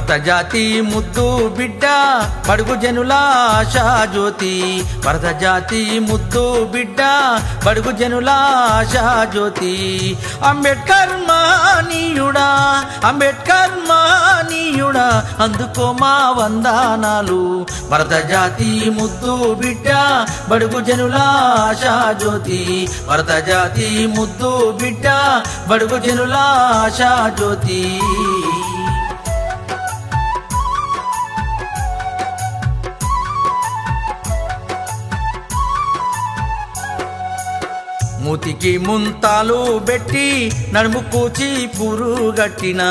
భరత జాతి ముద్దు బిడ్డ బడుగు జనుల ఆశా జ్యోతి భరత జాతి ముద్దు బిడ్డ బడుగు జనుల ఆశా జ్యోతి అంబేద్కర్ మానీయుడా అంబేద్కర్ మానీయుడా అందుకో మా వందనాలు భరత జాతి ముద్దు బిడ్డ బడుగు జనుల ఆశా జ్యోతి భరత జాతి ముద్దు బిడ్డ బడుగు జనుల ఆశా జ్యోతి మూతికి ముంతాలు పెట్టి నడుము కూచి పురుగట్టిన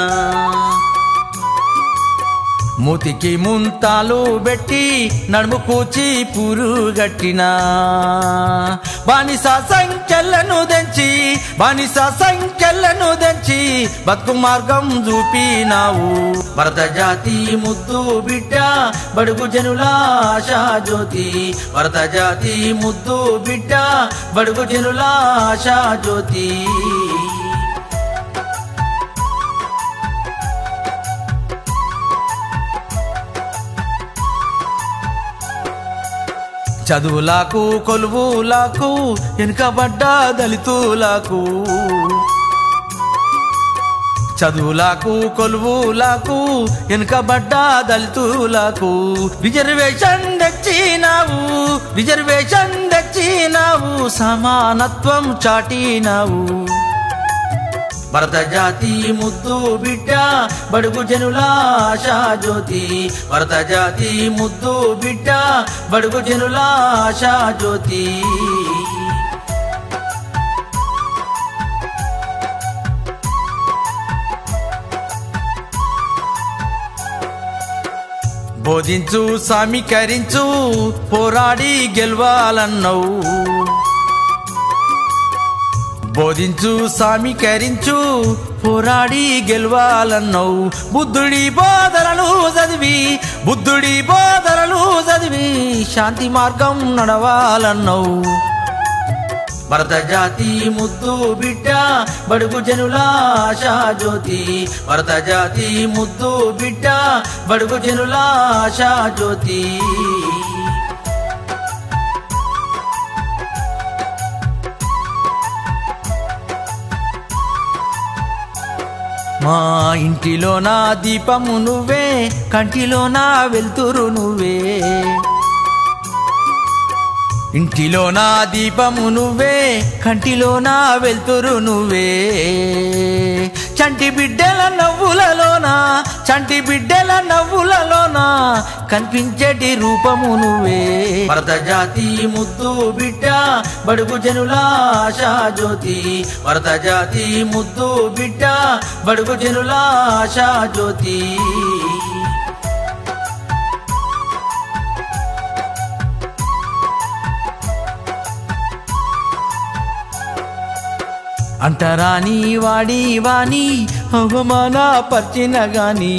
మూతికి ముంతాలు పెట్టి నడుము కూచి పురుగట్టిన బానిస సంఖ్యలను దంచి బానిస సంఖ్యలను దంచి బతుకు మార్గం చూపినావు భరత జాతి ముద్దు బిడ్డ బడుగు జనుల ఆశా జ్యోతి భరత జాతి ముద్దు బిడ్డ బడుగు జనుల ఆశా జ్యోతి చదువులకు కొలువులకు వెనుకబడ్డ దళితులకు చదువులకు కొలువులకు వెనుకబడ్డ దళితులకు రిజర్వేషన్ తెచ్చినావు రిజర్వేషన్ తెచ్చినావు సమానత్వం చాటినావు భరత జాతి ముద్దు బిడ్డ బడుగు జనుల ఆశా జ్యోతి భరత జాతి ముద్దు బిడ్డ బడుగు జనుల ఆశా జ్యోతి బోధించు సమీకరించు పోరాడి గెలవాలన్నావు బోధించు సమీకరించు పోరాడి గెలవాలన్నావు బుద్ధుడి బోధనలు చదివి బుద్ధుడి బోధనలు చదివి శాంతి మార్గం నడవాలన్నావు భరత జాతి ముద్దు బిడ్డ బడుగు జనుల ఆశా జ్యోతి భరత జాతి ముద్దు బిడ్డ బడుగు జనుల ఆశా జ్యోతి మా ఇంటిలో నా దీపము నువ్వే కంటిలో నా వెలుతురు నువ్వే ఇంటిలో నా దీపము నువ్వే కంటిలో నా వెలుతురు నువ్వే చంటి బిడ్డల నవ్వులలోనా చంటి బిడ్డల నవ్వులలోనా కనిపించేటి రూపము నువ్వే భరత జాతి ముద్దు బిడ్డ బడుగు జనుల ఆశా జ్యోతి భరత జాతి ముద్దు బిడ్డ బడుగు జనుల ఆశా జ్యోతి అంటరాని వాడి వాణి అవమాన పరిచిన గాని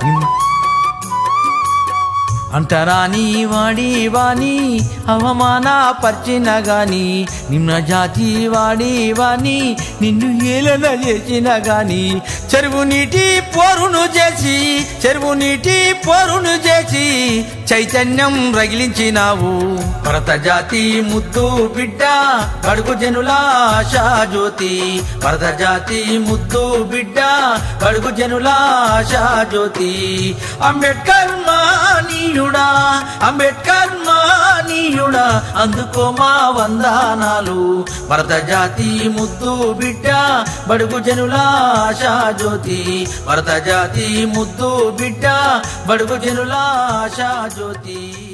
అంటరాని వాడి వాణి అవమాన పరిచిన గాని నిమ్న జాతి వాడి వాణి నిన్ను ఏలన చేసిన గాని చెరువు నీటి పోరును చేసి చెరువు నీటి పోరును చేసి చైతన్యం రగిలించినావు భరత జాతి ముద్దు బిడ్డ బడుగు జనుల ఆశా జ్యోతి భరత జాతి ముద్దు బిడ్డ బడుగు జనుల ఆశా జ్యోతి అంబేద్కర్ మానీయుడా అంబేద్కర్ మానీయుడా అందుకో మా వందనాలు భరత జాతి ముద్దు బిడ్డ బడుగు జనుల ఆశా జ్యోతి భరత జాతి ముద్దు బిడ్డ బడుగు జనుల ఆశా జ్యోతి